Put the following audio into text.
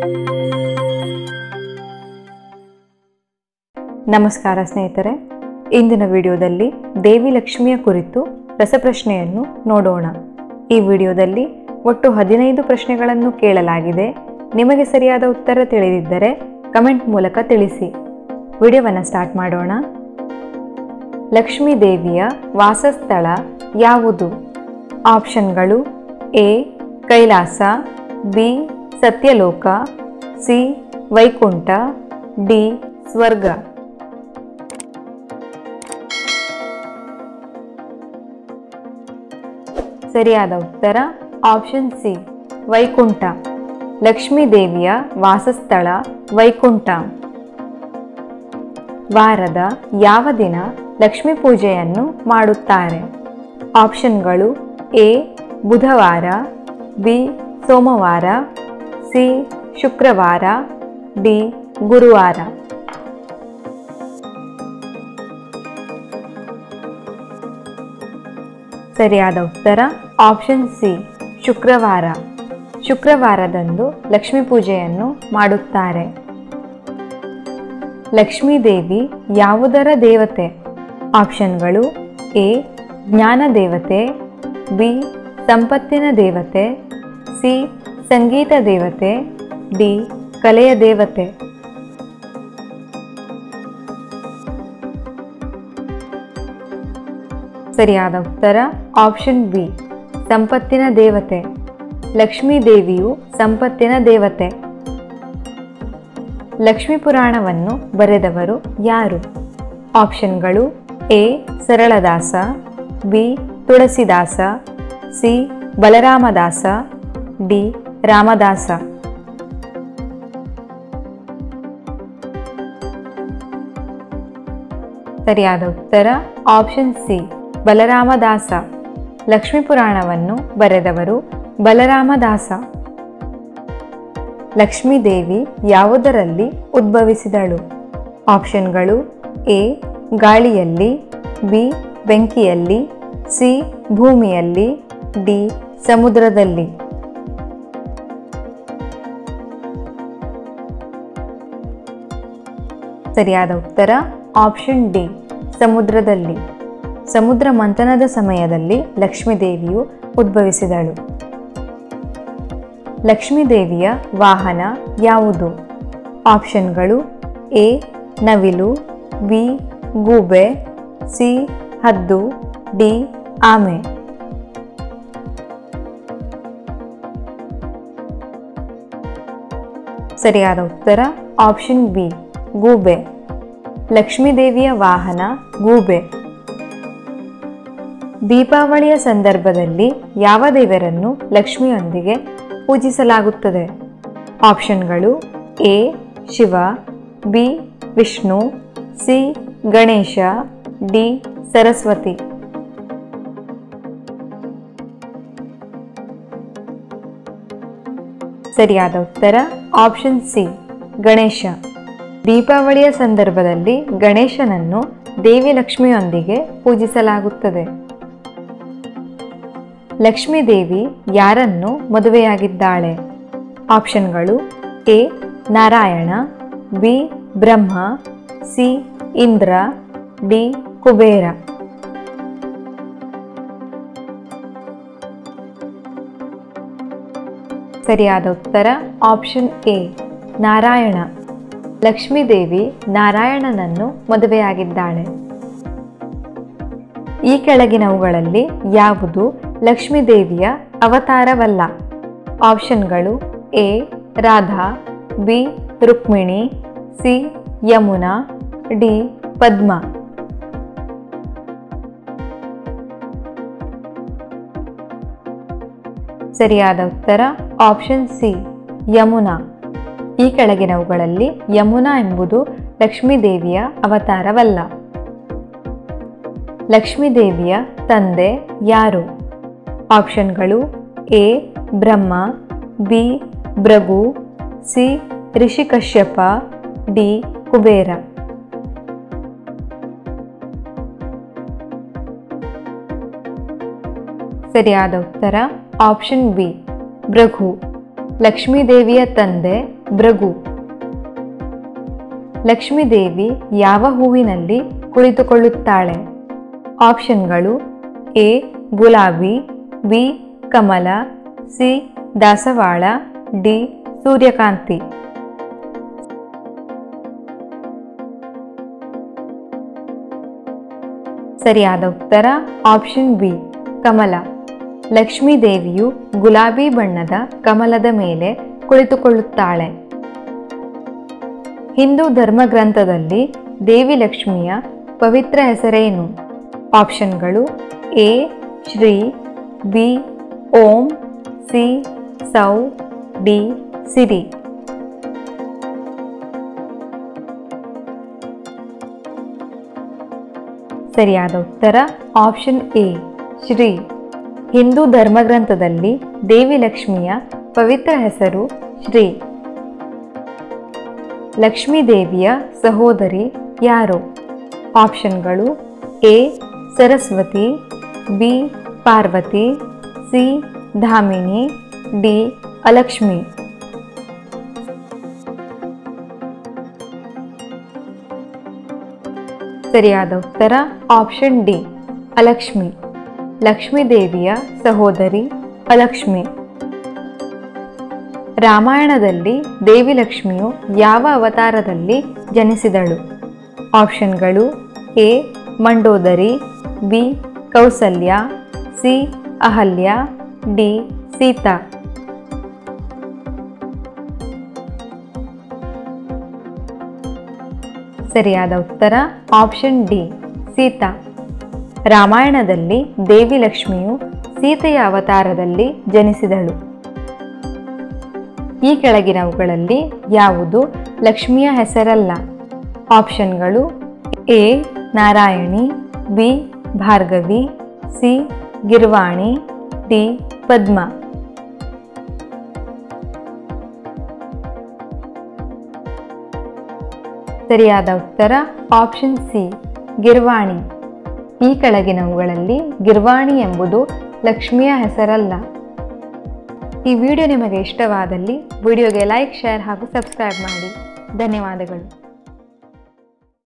ನಮಸ್ಕಾರ ಸ್ನೇಹಿತರೆ ಇಂದಿನ ವಿಡಿಯೋದಲ್ಲಿ ದೇವಿ ಲಕ್ಷ್ಮಿಯ ಕುರಿತು ರಸಪ್ರಶ್ನೆಯನ್ನು ನೋಡೋಣ ಈ ವಿಡಿಯೋದಲ್ಲಿ ಒಟ್ಟು ಹದಿನೈದು ಪ್ರಶ್ನೆಗಳನ್ನು ಕೇಳಲಾಗಿದೆ ನಿಮಗೆ ಸರಿಯಾದ ಉತ್ತರ ತಿಳಿದಿದ್ದರೆ ಕಮೆಂಟ್ ಮೂಲಕ ತಿಳಿಸಿ ವಿಡಿಯೋವನ್ನು ಸ್ಟಾರ್ಟ್ ಮಾಡೋಣ ಲಕ್ಷ್ಮೀ ದೇವಿಯ ವಾಸಸ್ಥಳ ಯಾವುದು ಆಪ್ಷನ್ಗಳು A Kailasa B Satyaloka C Vaikuntha D Swarga ಸರಿಯಾದ ಉತ್ತರ ಆಪ್ಷನ್ ಸಿ ವೈಕುಂಠ ಲಕ್ಷ್ಮೀ ದೇವಿಯ ವಾಸಸ್ಥಳ ವೈಕುಂಠ ವಾರದ ಯಾವ ದಿನ ಲಕ್ಷ್ಮೀ ಪೂಜೆಯನ್ನು ಮಾಡುತ್ತಾರೆ ಆಪ್ಷನ್ಗಳು ಎ ಬುಧವಾರ ಬಿ ಸೋಮವಾರ ಸಿ ಶುಕ್ರವಾರ ಡಿ ಗುರುವಾರ ಸರಿಯಾದ ಉತ್ತರ ಆಪ್ಷನ್ ಸಿ ಶುಕ್ರವಾರ ಶುಕ್ರವಾರದಂದು ಲಕ್ಷ್ಮೀ ಪೂಜೆಯನ್ನು ಮಾಡುತ್ತಾರೆ ಲಕ್ಷ್ಮೀ ದೇವಿ ಯಾವುದರ ದೇವತೆ ಆಪ್ಷನ್ಗಳು ಎ ಜ್ಞಾನ ದೇವತೆ ಬಿ ಸಂಪತ್ತಿನ ದೇವತೆ ಸಿ ಸಂಗೀತ ದೇವತೆ ಡಿ ಕಲೆಯ ದೇವತೆ ಸರಿಯಾದ ಉತ್ತರ ಆಪ್ಷನ್ ಬಿ ಸಂಪತ್ತಿನ ದೇವತೆ ಲಕ್ಷ್ಮೀ ದೇವಿಯು ಸಂಪತ್ತಿನ ದೇವತೆ ಲಕ್ಷ್ಮೀ ಪುರಾಣವನ್ನು ಬರೆದವರು ಯಾರು ಆಪ್ಷನ್ಗಳು A Saraladasa B Tulsidas C Balaramdas D Ramdas ಸರಿಯಾದ ಉತ್ತರ ಆಪ್ಷನ್ ಸಿ ಬಲರಾಮದಾಸ ಲಕ್ಷ್ಮೀ ಪುರಾಣವನ್ನು ಬರೆದವರು ಬಲರಾಮದಾಸ ಲಕ್ಷ್ಮೀ ದೇವಿ ಯಾವುದರಲ್ಲಿ ಉದ್ಭವಿಸಿದಳು ಆಪ್ಷನ್ಗಳು ಎ ಗಾಳಿಯಲ್ಲಿ ಬಿ ಬೆಂಕಿಯಲ್ಲಿ ಸಿ ಭೂಮಿಯಲ್ಲಿ ಡಿ ಸಮುದ್ರದಲ್ಲಿ ಸರಿಯಾದ ಉತ್ತರ ಆಪ್ಷನ್ ಡಿ ಸಮುದ್ರದಲ್ಲಿ ಸಮುದ್ರ ಮಂಥನದ ಸಮಯದಲ್ಲಿ ಲಕ್ಷ್ಮೀ ದೇವಿಯು ಉದ್ಭವಿಸಿದಳು ಲಕ್ಷ್ಮೀ ದೇವಿಯ ವಾಹನ ಯಾವುದು ಆಪ್ಷನ್ಗಳು ಎ ನವಿಲು ಬಿ ಗೂಬೆ ಸಿ ಹದ್ದು ಡಿ ಆಮೆ ಸರಿಯಾದ ಉತ್ತರ ಆಪ್ಷನ್ ಬಿ ಗೂಬೆ ಲಕ್ಷ್ಮೀ ದೇವಿಯ ವಾಹನ ಗೂಬೆ ದೀಪಾವಳಿಯ ಸಂದರ್ಭದಲ್ಲಿ ಯಾವ ದೇವರನ್ನು ಲಕ್ಷ್ಮಿಯೊಂದಿಗೆ ಪೂಜಿಸಲಾಗುತ್ತದೆ ಆಪ್ಷನ್ಗಳು A Shiva B Vishnu C Ganesha D Saraswati ಸರಿಯಾದ ಉತ್ತರ ಆಪ್ಷನ್ ಸಿ ಗಣೇಶ ದೀಪಾವಳಿಯ ಸಂದರ್ಭದಲ್ಲಿ ಗಣೇಶನನ್ನು ದೇವಿ ಲಕ್ಷ್ಮಿಯೊಂದಿಗೆ ಪೂಜಿಸಲಾಗುತ್ತದೆ ಲಕ್ಷ್ಮೀ ದೇವಿ ಯಾರನ್ನು ಮದುವೆಯಾಗಿದ್ದಾಳೆ ಆಪ್ಷನ್ಗಳು A Narayana B Brahma C Indra D Kubera ಸರಿಯಾದ ಉತ್ತರ ಆಪ್ಷನ್ ಎ ನಾರಾಯಣ ಲಕ್ಷ್ಮೀ ದೇವಿ ನಾರಾಯಣನನ್ನು ಮದುವೆಯಾಗಿದ್ದಾಳೆ ಈ ಕೆಳಗಿನವುಗಳಲ್ಲಿ ಯಾವುದು ಲಕ್ಷ್ಮೀ ದೇವಿಯ ಅವತಾರವಲ್ಲ ಆಪ್ಷನ್ಗಳು A Radha B Rukmini C Yamuna D Padma ಸರಿಯಾದ ಉತ್ತರ ಆಪ್ಷನ್ ಸಿ ಯಮುನಾ ಈ ಕೆಳಗಿನವುಗಳಲ್ಲಿ ಯಮುನಾ ಎಂಬುದು ಲಕ್ಷ್ಮೀ ದೇವಿಯ ಅವತಾರವಲ್ಲ ಲಕ್ಷ್ಮೀ ದೇವಿಯ ತಂದೆ ಯಾರು ಆಪ್ಷನ್ಗಳು A Brahma B Bhrigu C ಋಷಿಕಶ್ಯಪ ಡಿ ಕುಬೇರ ಸರಿಯಾದ ಉತ್ತರ ಆಪ್ಷನ್ ಬಿ ಭೃಗು ಲಕ್ಷ್ಮೀದೇವಿಯ ತಂದೆ ಭೃಗು ಲಕ್ಷ್ಮೀದೇವಿ ಯಾವ ಹೂವಿನಲ್ಲಿ ಕುಳಿತುಕೊಳ್ಳುತ್ತಾಳೆ ಆಪ್ಷನ್ಗಳು ಎ ಗುಲಾಬಿ ಬಿ ಕಮಲ ಸಿ ದಾಸವಾಳ ಡಿ ಸೂರ್ಯಕಾಂತಿ ಸರಿಯಾದ ಉತ್ತರ ಆಪ್ಷನ್ ಬಿ ಕಮಲ ಲಕ್ಷ್ಮೀ ದೇವಿಯು ಗುಲಾಬಿ ಬಣ್ಣದ ಕಮಲದ ಮೇಲೆ ಕುಳಿತುಕೊಳ್ಳುತ್ತಾಳೆ ಹಿಂದೂ ಧರ್ಮಗ್ರಂಥದಲ್ಲಿ ದೇವಿ ಲಕ್ಷ್ಮಿಯ ಪವಿತ್ರ ಹೆಸರೇನು ಆಪ್ಷನ್ಗಳು A Shri B Om C ಸೌ ಡಿ ಸಿರಿ ಸರಿಯಾದ ಉತ್ತರ ಆಪ್ಷನ್ ಎ ಶ್ರೀ ಹಿಂದೂ ಧರ್ಮಗ್ರಂಥದಲ್ಲಿ ದೇವಿ ಲಕ್ಷ್ಮಿಯ ಪವಿತ್ರ ಹೆಸರು ಶ್ರೀ ಲಕ್ಷ್ಮೀ ದೇವಿಯ ಸಹೋದರಿ ಯಾರು ಆಪ್ಷನ್ಗಳು A Saraswati B Parvati C Dhamini D Alakshmi ಸರಿಯಾದ ಉತ್ತರ ಆಪ್ಷನ್ ಡಿ ಅಲಕ್ಷ್ಮಿ ಲಕ್ಷ್ಮೀ ದೇವಿಯ ಸಹೋದರಿ ಅಲಕ್ಷ್ಮಿ ರಾಮಾಯಣದಲ್ಲಿ ದೇವಿ ಲಕ್ಷ್ಮಿಯು ಯಾವ ಅವತಾರದಲ್ಲಿ ಜನಿಸಿದಳು ಆಪ್ಷನ್ಗಳು A Mandodari B Kausalya C Ahalya D Sita ಸರಿಯಾದ ಉತ್ತರ ಆಪ್ಷನ್ ಡಿ ಸೀತಾ ರಾಮಾಯಣದಲ್ಲಿ ದೇವಿ ಲಕ್ಷ್ಮಿಯು ಸೀತೆಯ ಅವತಾರದಲ್ಲಿ ಜನಿಸಿದಳು ಈ ಕೆಳಗಿನವುಗಳಲ್ಲಿ ಯಾವುದು ಲಕ್ಷ್ಮಿಯ ಹೆಸರಲ್ಲ ಆಪ್ಷನ್ಗಳು A Narayani B Bhargavi C Girvani D Padma ಸರಿಯಾದ ಉತ್ತರ ಆಪ್ಷನ್ ಸಿ ಗಿರ್ವಾಣಿ ಈ ಕೆಳಗಿನವುಗಳಲ್ಲಿ ಗಿರ್ವಾಣಿ ಎಂಬುದು ಲಕ್ಷ್ಮಿಯ ಹೆಸರಲ್ಲ ಈ ವಿಡಿಯೋ ನಿಮಗೆ ಇಷ್ಟವಾದಲ್ಲಿ ವಿಡಿಯೋಗೆ ಲೈಕ್ ಶೇರ್ ಹಾಗೂ ಸಬ್ಸ್ಕ್ರೈಬ್ ಮಾಡಿ ಧನ್ಯವಾದಗಳು